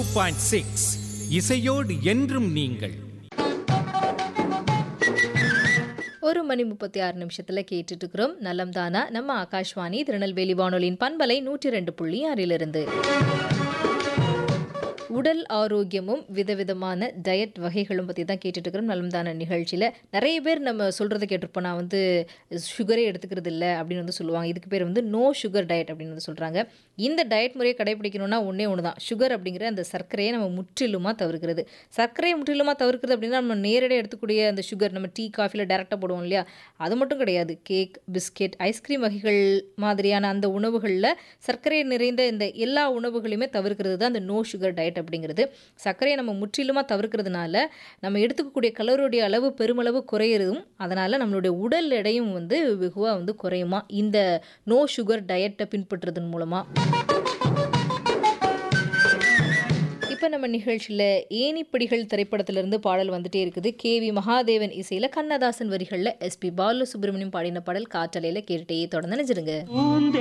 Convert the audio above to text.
point six இசையோடு என்றும் நீங்கள் ஒரு மணி முப்பத்தி ஆறு நிமிஷத்தில் கேட்டுட்டு இருக்கிறோம் நலம் தானா நம்ம ஆகாஷ்வாணி திருநெல்வேலி வானொலியின் பண்பலை நூற்றி ரெண்டு புள்ளி ஆறிலிருந்து உடல் ஆரோக்கியமும் விதவிதமான டயட் வகைகளும் பற்றி தான் கேட்டுட்டு இருக்கிறோம் நலம் தான நிகழ்ச்சியில் நிறைய பேர் நம்ம சொல்கிறத கேட்டிருப்போம் நான் வந்து சுகரே எடுத்துக்கிறது இல்லை அப்படின்னு வந்து சொல்லுவாங்க இதுக்கு பேர் வந்து நோ சுகர் டயட் அப்படின்னு வந்து சொல்கிறாங்க இந்த டயட் முறையை கடைபிடிக்கணும்னா ஒன்றே ஒன்று தான் சுகர் அப்படிங்கிற அந்த சர்க்கரையை நம்ம முற்றிலுமாக தவிர்க்கிறது சர்க்கரையை முற்றிலுமாக தவிர்க்கிறது அப்படின்னா நம்ம நேரடியாக எடுத்துக்கூடிய அந்த சுகர் நம்ம டீ காஃபியில் டேரெக்டாக போடுவோம் இல்லையா அது மட்டும் கிடையாது கேக் பிஸ்கெட் ஐஸ்கிரீம் வகைகள் மாதிரியான அந்த உணவுகளில் சர்க்கரை நிறைந்த இந்த எல்லா உணவுகளையுமே தவிர்க்கிறது தான் அந்த நோ சுகர் டயட் அப்படிங்கிறது சர்க்கரையை நம்ம முற்றிலுமாக தவிர்க்கிறதுனால நம்ம எடுத்துக்கக்கூடிய கலோரியுடைய அளவு பெருமளவு குறையிறதும் அதனால் நம்மளுடைய உடல் எடையும் வந்து வெகுவாக வந்து குறையுமா இந்த நோ சுகர் டயட்டை பின்பற்றுறதன் மூலமாக இப்போ நம்ம நிகழ்ச்சியில் ஏனிப்படிகள் திரைப்படத்திலிருந்து பாடல் வந்துட்டே இருக்குது கே வி மகாதேவன் இசையில் கண்ணதாசன் வரிகளில் எஸ்பி பாலசுப்ரமணியம் பாடின பாடல் காற்றலையில் கேட்டுட்டே தொடர்ந்து நினைச்சிருங்க